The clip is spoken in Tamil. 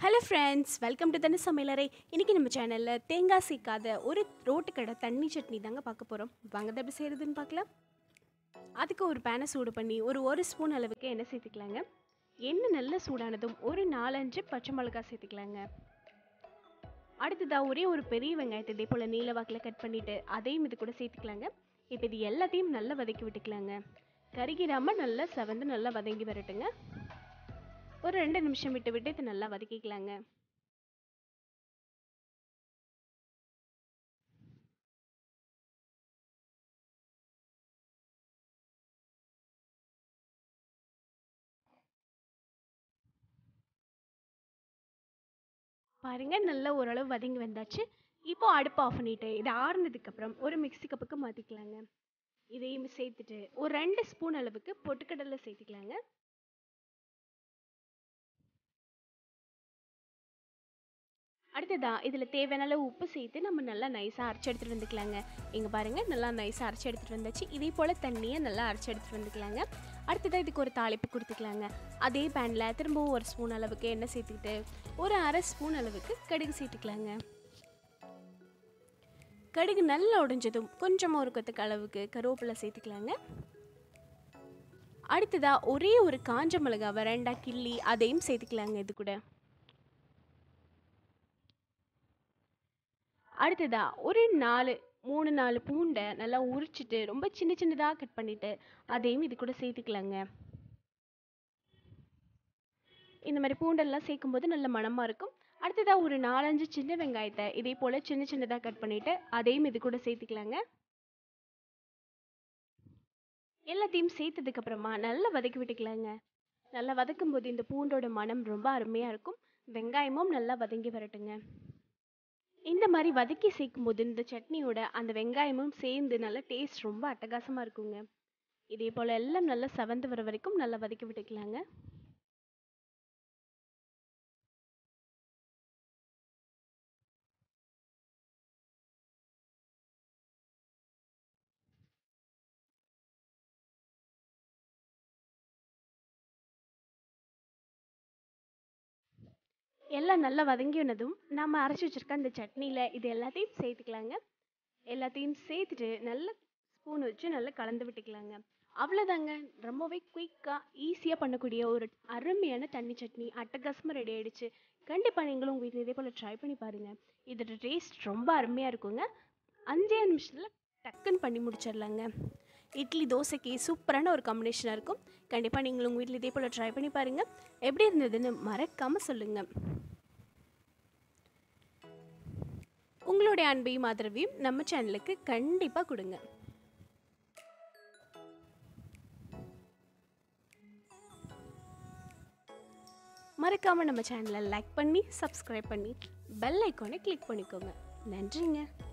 ஹலோ ஃப்ரெண்ட்ஸ் வெல்கம் டு தனி சமையலறை இன்றைக்கி நம்ம சேனலில் தேங்காய் சீக்காத ஒரு ரோட்டு கடை தண்ணி சட்னி தாங்க பார்க்க போகிறோம் வாங்க அதை எப்படி செய்கிறதுன்னு பார்க்கலாம் அதுக்கு ஒரு பேனை சூடு பண்ணி ஒரு ஒரு ஸ்பூன் அளவுக்கு எண்ணெய் சேர்த்துக்கலாங்க எண்ணெய் நல்லா சூடானதும் ஒரு நாலஞ்சு பச்சை மிளகாய் சேர்த்துக்கலாங்க அடுத்ததாக ஒரே ஒரு பெரிய வெங்காயத்தை இதே போல் நீல வாக்கில் கட் பண்ணிவிட்டு அதையும் இது கூட சேர்த்துக்கலாங்க இப்போ இது எல்லாத்தையும் நல்லா வதக்கி விட்டுக்கலாங்க கருகிராமல் நல்லா செவந்து நல்லா வதங்கி வரட்டுங்க ஒரு ரெண்டு நிமிஷம் விட்டு விட்டு இது நல்லா வதக்கிக்கலாங்க பாருங்க நல்லா ஓரளவு வதங்கி வந்தாச்சு இப்போ அடுப்பு ஆஃப் பண்ணிட்டு இது ஆறுனதுக்கப்புறம் ஒரு மிக்ஸி கப்புக்கு மாற்றிக்கலாங்க இதையும் சேர்த்துட்டு ஒரு ரெண்டு ஸ்பூன் அளவுக்கு பொட்டுக்கடலை சேர்த்துக்கலாங்க அடுத்ததா இதில் தேவையான அளவு உப்பு சேர்த்து நம்ம நல்லா நைஸாக அரைச்சி எடுத்துகிட்டு வந்துக்கலாங்க இங்கே பாருங்கள் நல்லா நைஸாக அரைச்சி எடுத்துகிட்டு வந்தாச்சு இதே போல் தண்ணியை நல்லா அரைச்சி எடுத்துகிட்டு வந்துக்கலாங்க அடுத்ததாக இதுக்கு ஒரு தாளிப்பு கொடுத்துக்கலாங்க அதே பேனில் திரும்பவும் ஒரு ஸ்பூன் அளவுக்கு எண்ணெய் சேர்த்துக்கிட்டு ஒரு அரை ஸ்பூன் அளவுக்கு கடுகு சேர்த்துக்கலாங்க கடுகு நல்லா உடைஞ்சதும் கொஞ்சமாக ஒரு கொத்துக்கு அளவுக்கு கருவேப்பிலை சேர்த்துக்கலாங்க அடுத்ததாக ஒரே ஒரு காஞ்ச மிளகாவை ரெண்டாக கிள்ளி அதையும் சேர்த்துக்கலாங்க இது கூட அடுத்ததா ஒரு நாலு மூணு நாலு பூண்டை நல்லா உரிச்சிட்டு ரொம்ப சின்ன சின்னதாக கட் பண்ணிவிட்டு அதையும் இது கூட சேர்த்துக்கலாங்க இந்த மாதிரி பூண்டெல்லாம் சேர்க்கும்போது நல்ல மணமாக இருக்கும் அடுத்ததாக ஒரு நாலஞ்சு சின்ன வெங்காயத்தை இதே போல் சின்ன சின்னதாக கட் பண்ணிவிட்டு அதையும் இது கூட சேர்த்துக்கலாங்க எல்லாத்தையும் சேர்த்ததுக்கப்புறமா நல்லா வதக்கி விட்டுக்கலாங்க நல்லா வதக்கும் போது இந்த பூண்டோட மனம் ரொம்ப அருமையாக இருக்கும் வெங்காயமும் நல்லா வதங்கி வரட்டுங்க இந்த மாதிரி வதக்கி சேர்க்கும் போது இந்த சட்னியோட அந்த வெங்காயமும் சேர்ந்து நல்லா டேஸ்ட் ரொம்ப அட்டகாசமாக இருக்குங்க இதே போல் எல்லாம் நல்லா செவந்து வர வரைக்கும் நல்லா வதக்கி விட்டுக்கலாங்க எல்லாம் நல்லா வதங்கினதும் நம்ம அரைச்சி வச்சுருக்க அந்த சட்னியில் இது எல்லாத்தையும் சேர்த்துக்கலாங்க எல்லாத்தையும் சேர்த்துட்டு நல்ல ஸ்பூன் வச்சு நல்லா கலந்து விட்டுக்கலாங்க அவ்வளோதாங்க ரொம்பவே குயிக்காக ஈஸியாக பண்ணக்கூடிய ஒரு அருமையான தண்ணி சட்னி அட்டகாசமாக ரெடி ஆகிடுச்சு கண்டிப்பாக நீங்களும் உங்கள் வீட்டில் இதே போல் ட்ரை பண்ணி பாருங்கள் இதோட டேஸ்ட் ரொம்ப அருமையாக இருக்குங்க அஞ்சே நிமிஷத்தில் டக்குன்னு பண்ணி முடிச்சிடலாங்க இட்லி தோசைக்கு சூப்பரான ஒரு காம்பினேஷனாக இருக்கும் கண்டிப்பாக நீங்களும் உங்கள் வீட்டில் இதே போல் ட்ரை பண்ணி பாருங்கள் எப்படி இருந்ததுன்னு மறக்காமல் சொல்லுங்கள் உங்களுடைய அன்பையும் ஆதரவையும் நம்ம சேனலுக்கு கண்டிப்பாக கொடுங்க மறக்காமல் நம்ம சேனலை லைக் பண்ணி சப்ஸ்கிரைப் பண்ணி பெல் ஐக்கானை கிளிக் பண்ணிக்கோங்க நன்றிங்க